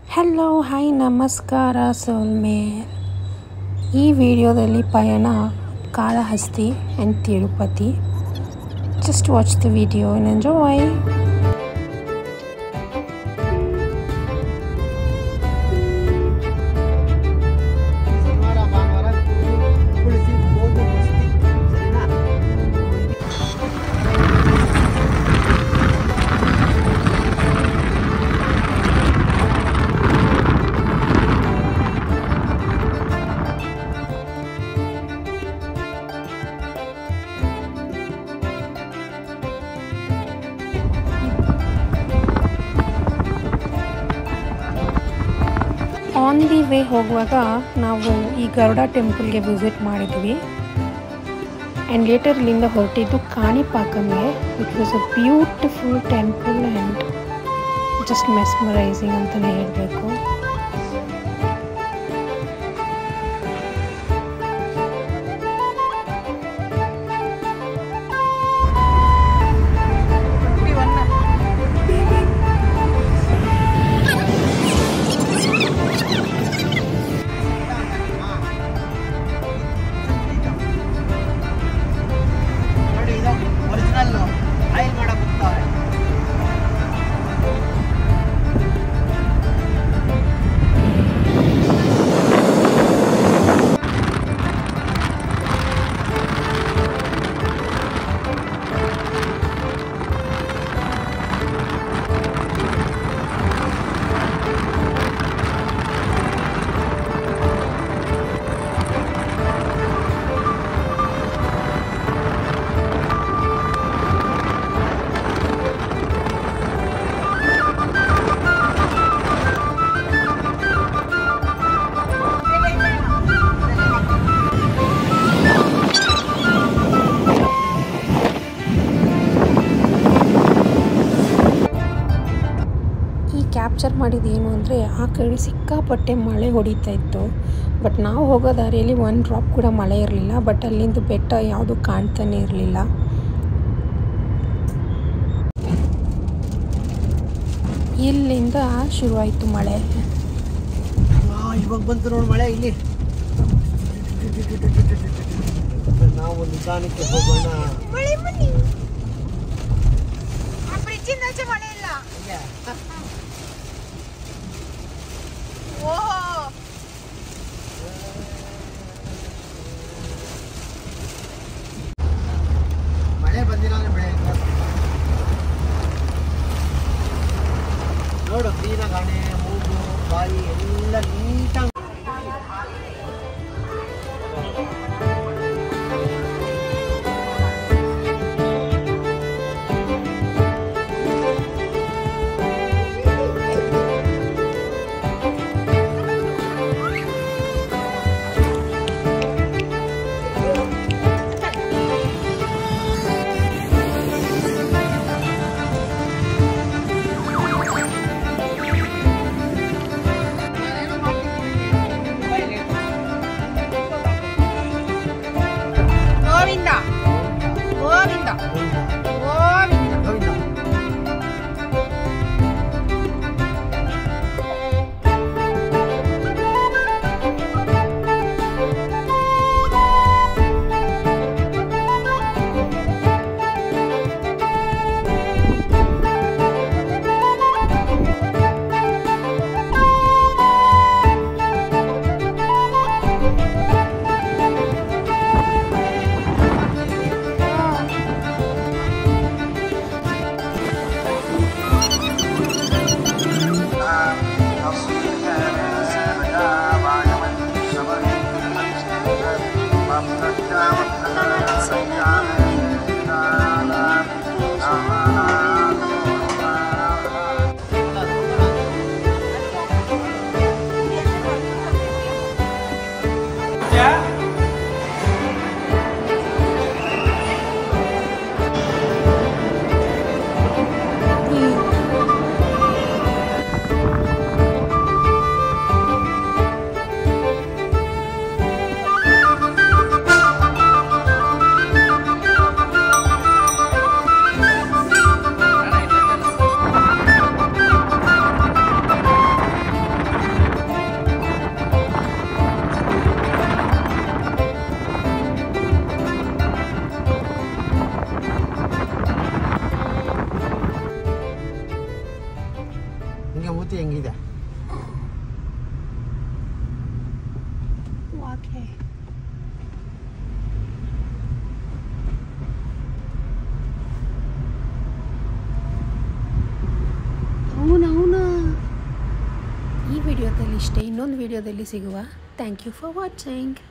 Hello hi ನಮಸ್ಕಾರ ಸೋಲ್ಮೇರ್ ಈ ವಿಡಿಯೋದಲ್ಲಿ ಪಯಣ Kalahasti and Tirupati just watch the video and enjoy ಶನಿವಾರ ಭಾನುವಾರ ಕುಳಿಸಿ ಹೋಗು ಮಸ್ತಿ ಸರಿನಾ ಆನ್ ದಿ ವೇ ಹೋಗುವಾಗ ನಾವು ಈ ಗರುಡ ಟೆಂಪಲ್ಗೆ ವಿಸಿಟ್ ಮಾಡಿದ್ವಿ ಆ್ಯಂಡ್ ಲೇಟರ್ ಇಲ್ಲಿಂದ ಹೊರಟಿದ್ದು ಕಾಣಿಪಾಕಂಗೆ it was a beautiful temple and just mesmerising ಅಂತಲೇ ಹೇಳಬೇಕು ನೋಡಿ ಇದು ಒರಿಜಿನಲ್ ಆಯಿಲ್ ಮಾಡಕ್ ಹೋಗ್ತಾವ್ರೆ ಈ ಕ್ಯಾಪ್ಚರ್ ಮಾಡಿದ್ದೇನು ಅಂದರೆ ಆ ಕಡೆ ಸಿಕ್ಕಾಪಟ್ಟೆ ಮಳೆ ಹೊಡಿತಾ ಇತ್ತು ಬಟ್ ನಾವು ಹೋಗೋ ದಾರಿಯಲ್ಲಿ ಒಂದು ಡ್ರಾಪ್ ಕೂಡ ಮಳೆ ಇರಲಿಲ್ಲ ಬಟ್ ಅಲ್ಲಿಂದ ಬೆಟ್ಟ ಯಾವುದು ಕಾಣ್ತಾನೆ ಇರಲಿಲ್ಲ ಇಲ್ಲಿಂದ ಶುರುವಾಯಿತು ಮಳೆ ಆ, ಇವಾಗ ಬಂತು ನೋಡಿ ಮಳೆ ಇಲ್ಲಿ ನಾವು ನಿಧಾನಕ್ಕೆ ಹೋಗೋಣ ಮಳೆ ಬನ್ನಿ ಆ ಬ್ರಿಡ್ಜಿಂದ ಆಚೆ ಮಳೆ ಇಲ್ಲ ಓಹೋ ಮಳೆ ಬಂದಿಲ್ಲ ಅಂದ್ರೆ ಬೆಳೆ ಇಲ್ಲ. ನೋಡು ಕ್ಲೀನಾಗಿ ಹಣೆ ಮೂಗು ಬಾಯಿ ಎಲ್ಲ ನೀಟಾಗಿ ಏನೋ ಮಾಡ್ತಿದ್ಯಾ? बात है ಅವನವನ ಈ ವಿಡಿಯೋದಲ್ಲಿ ಇಷ್ಟೇ ಇನ್ನೊಂದು ವಿಡಿಯೋದಲ್ಲಿ ಸಿಗುವ ಥ್ಯಾಂಕ್ ಯು ಫಾರ್ ವಾಚಿಂಗ್